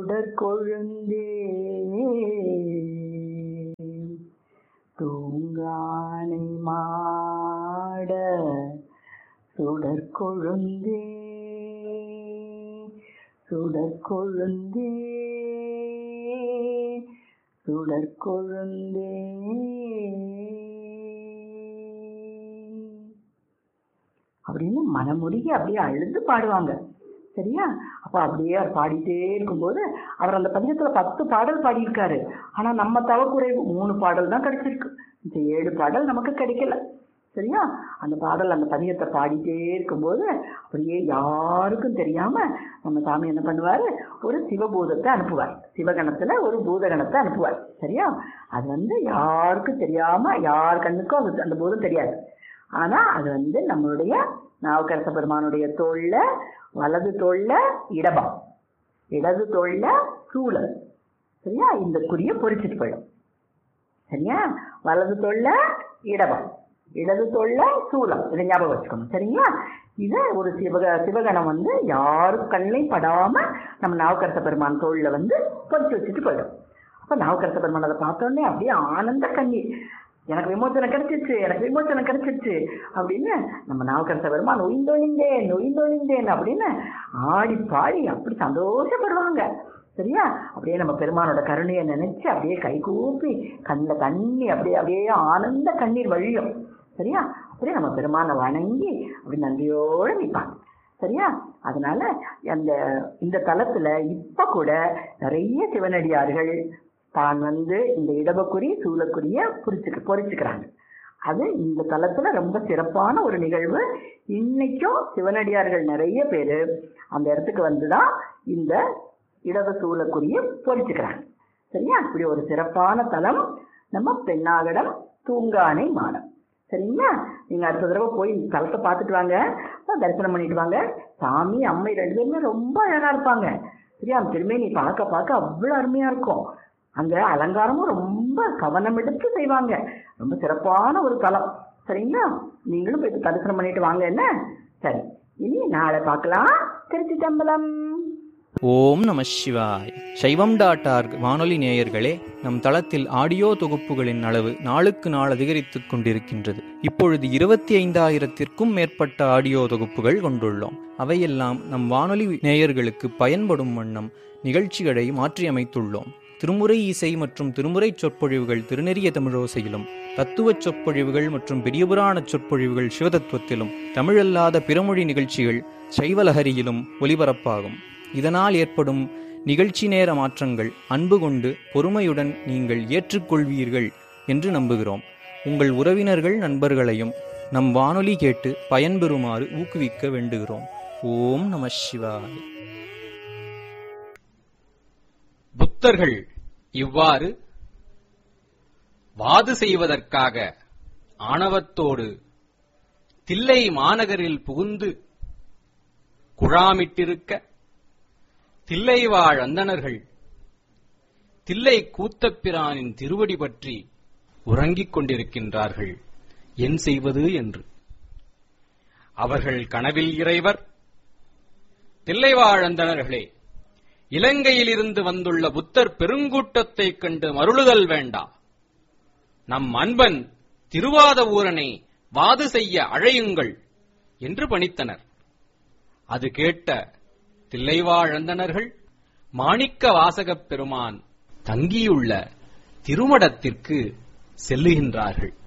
சுடர் கொழுந்தே தூங்கானை மாட சுடர் கொழுந்தே சுடர் கொழுந்தே சுடர் கொழுந்தே அப்படின்னு மனமுருகி அப்படியே அழுது பாடுவாங்க சரியா அப்ப அப்படியே அவர் பாடிட்டே இருக்கும்போது அவர் அந்த பதிகத்துல பத்து பாடல் பாடியிருக்காரு ஆனா நம்ம தவக்குறைவு மூணு பாடல் தான் கிடைச்சிருக்கு இந்த ஏழு பாடல் நமக்கு கிடைக்கல சரியா அந்த பாடல் அந்த பதிகத்தை பாடிட்டே இருக்கும்போது அப்படியே யாருக்கும் தெரியாம நம்ம சாமி என்ன பண்ணுவாரு ஒரு சிவபூதத்தை அனுப்புவார் சிவகணத்துல ஒரு பூதகணத்தை அனுப்புவார் சரியா அது வந்து யாருக்கும் தெரியாம யார் கண்ணுக்கும் அது அந்த பூதம் தெரியாது ஆனா அது வந்து நம்மளுடைய நாவுக்கரச பெருமானுடைய தோல்ல வலது தோல்ல இடபம் இடது தோல்ல சூழல் சரியா இந்த குறிய பொறிச்சிட்டு போயிடும் சரியா வலது தோல்ல இடபம் இடது தோல்ல சூலம் இதை ஞாபகம் வச்சுக்கணும் சரிங்களா இது ஒரு சிவக சிவகணம் வந்து யாரு கண்ணையும் படாம நம்ம நாவுக்கரச பெருமான் தோல்ல வந்து பொறிச்சு வச்சுட்டு போயிடும் அப்ப நாவுக்கரச பெருமான் அதை பார்த்தோன்னே அப்படியே ஆனந்த கண்ணீர் எனக்கு விமோச்சனம் கிடைச்சிருச்சு எனக்கு விமோச்சனம் கிடைச்சிருச்சு அப்படின்னு நம்ம நாவுக்கரச பெருமான் நொய்ந்தொழிந்தேன் நொய்ந்தொழிந்தேன் அப்படின்னு ஆடி பாடி அப்படி சந்தோஷப்படுவாங்க சரியா அப்படியே நம்ம பெருமானோட கருணையை நினைச்சு அப்படியே கைகூப்பி கண்ணில் தண்ணி அப்படியே அப்படியே ஆனந்த கண்ணீர் வழியும் சரியா அப்படியே நம்ம பெருமானை வணங்கி அப்படி நன்றியோடு நிற்பாங்க சரியா அதனால அந்த இந்த தலத்துல இப்ப கூட நிறைய சிவனடியார்கள் தான் வந்து இந்த இடபக்குறி சூலக்குரிய புரிச்சுக்க பொறிச்சுக்கிறாங்க அது இந்த தலத்துல ரொம்ப சிறப்பான ஒரு நிகழ்வு இன்னைக்கும் சிவனடியார்கள் நிறைய பேரு அந்த இடத்துக்கு வந்துதான் இந்த இடது சூலக்குரிய பொறிச்சுக்கிறாங்க சரியா இப்படி ஒரு சிறப்பான தலம் நம்ம பெண்ணாகடம் தூங்கானை மாடம் சரிங்களா நீங்க அடுத்த தடவை போய் இந்த தலத்தை பார்த்துட்டு வாங்க தரிசனம் பண்ணிட்டு வாங்க சாமி அம்மை ரெண்டு பேருமே ரொம்ப அழகா இருப்பாங்க சரியா திரும்பி நீ பார்க்க பார்க்க அவ்வளவு அருமையா இருக்கும் அங்க அலங்காரமும் ரொம்ப கவனம் எடுத்து செய்வாங்க ரொம்ப சிறப்பான ஒரு தலம் சரிங்களா நீங்களும் போய் தரிசனம் பண்ணிட்டு வாங்க என்ன சரி இனி நாளை பார்க்கலாம் திருச்சி தம்பலம் ஓம் நம சிவாய் சைவம் டாட் ஆர்க் வானொலி நேயர்களே நம் தளத்தில் ஆடியோ தொகுப்புகளின் அளவு நாளுக்கு நாள் அதிகரித்துக் கொண்டிருக்கின்றது இப்பொழுது இருபத்தி ஐந்தாயிரத்திற்கும் மேற்பட்ட ஆடியோ தொகுப்புகள் கொண்டுள்ளோம் அவையெல்லாம் நம் வானொலி நேயர்களுக்கு பயன்படும் வண்ணம் நிகழ்ச்சிகளை மாற்றியமைத்துள்ளோம் திருமுறை இசை மற்றும் திருமுறை சொற்பொழிவுகள் திருநெறிய தமிழோசையிலும் தத்துவ சொற்பொழிவுகள் மற்றும் பெரியபுராண சொற்பொழிவுகள் சிவதத்துவத்திலும் தமிழல்லாத பிறமொழி நிகழ்ச்சிகள் சைவலஹரியிலும் ஒலிபரப்பாகும் இதனால் ஏற்படும் நிகழ்ச்சி நேர மாற்றங்கள் அன்பு கொண்டு பொறுமையுடன் நீங்கள் ஏற்றுக்கொள்வீர்கள் என்று நம்புகிறோம் உங்கள் உறவினர்கள் நண்பர்களையும் நம் வானொலி கேட்டு பயன்பெறுமாறு ஊக்குவிக்க வேண்டுகிறோம் ஓம் நம சிவாய் புத்தர்கள் இவ்வாறு வாது செய்வதற்காக ஆணவத்தோடு தில்லை மாநகரில் புகுந்து குழாமிட்டிருக்க தில்லைவாழ் அந்தணர்கள் தில்லை கூத்தப்பிரானின் திருவடி பற்றி உறங்கிக் கொண்டிருக்கின்றார்கள் என் செய்வது என்று அவர்கள் கனவில் இறைவர் தில்லைவாழந்தனர்களே இலங்கையிலிருந்து வந்துள்ள புத்தர் பெருங்கூட்டத்தைக் கண்டு மருளுதல் வேண்டா நம் அன்பன் திருவாத ஊரனை வாது செய்ய அழையுங்கள் என்று பணித்தனர் அது கேட்ட தில்லைவாழந்தனர்கள் மாணிக்க வாசகப் பெருமான் தங்கியுள்ள திருமடத்திற்கு செல்லுகின்றார்கள்